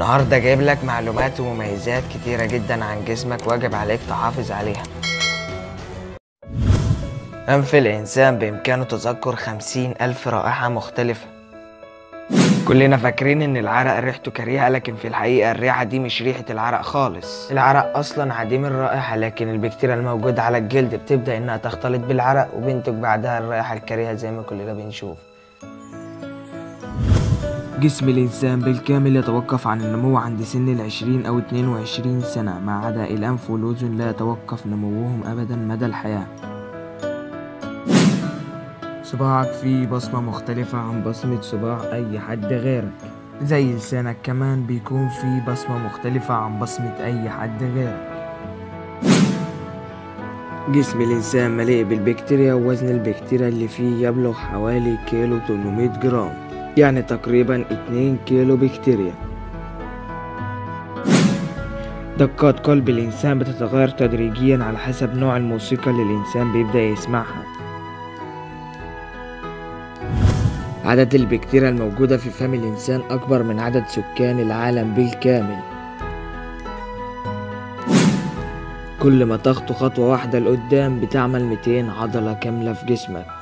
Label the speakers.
Speaker 1: النهاردة جايب لك معلومات ومميزات كتيرة جدا عن جسمك واجب عليك تحافظ عليها أنف الإنسان بإمكانه تذكر خمسين ألف رائحة مختلفة كلنا فاكرين إن العرق ريحته كريهة لكن في الحقيقة الريحة دي مش ريحة العرق خالص العرق أصلا عديم الرائحة لكن البكتيريا الموجودة على الجلد بتبدأ إنها تختلط بالعرق وبينتج بعدها الرائحة الكريهة زي ما كلنا بنشوف جسم الإنسان بالكامل يتوقف عن النمو عند سن العشرين أو 22 سنة ما عدا الأنف والأذن لا يتوقف نموهم أبدا مدى الحياة صباعك فيه بصمة مختلفة عن بصمة صباع أي حد غيرك زي لسانك كمان بيكون فيه بصمة مختلفة عن بصمة أي حد غيرك جسم الإنسان مليء بالبكتيريا ووزن البكتيريا اللي فيه يبلغ حوالي كيلو 800 جرام يعني تقريبا 2 كيلو بكتيريا دقات قلب الإنسان بتتغير تدريجيا على حسب نوع الموسيقى اللي الإنسان بيبدأ يسمعها عدد البكتيريا الموجودة في فم الإنسان أكبر من عدد سكان العالم بالكامل كل ما تخطو خطوة واحدة لقدام بتعمل 200 عضلة كاملة في جسمك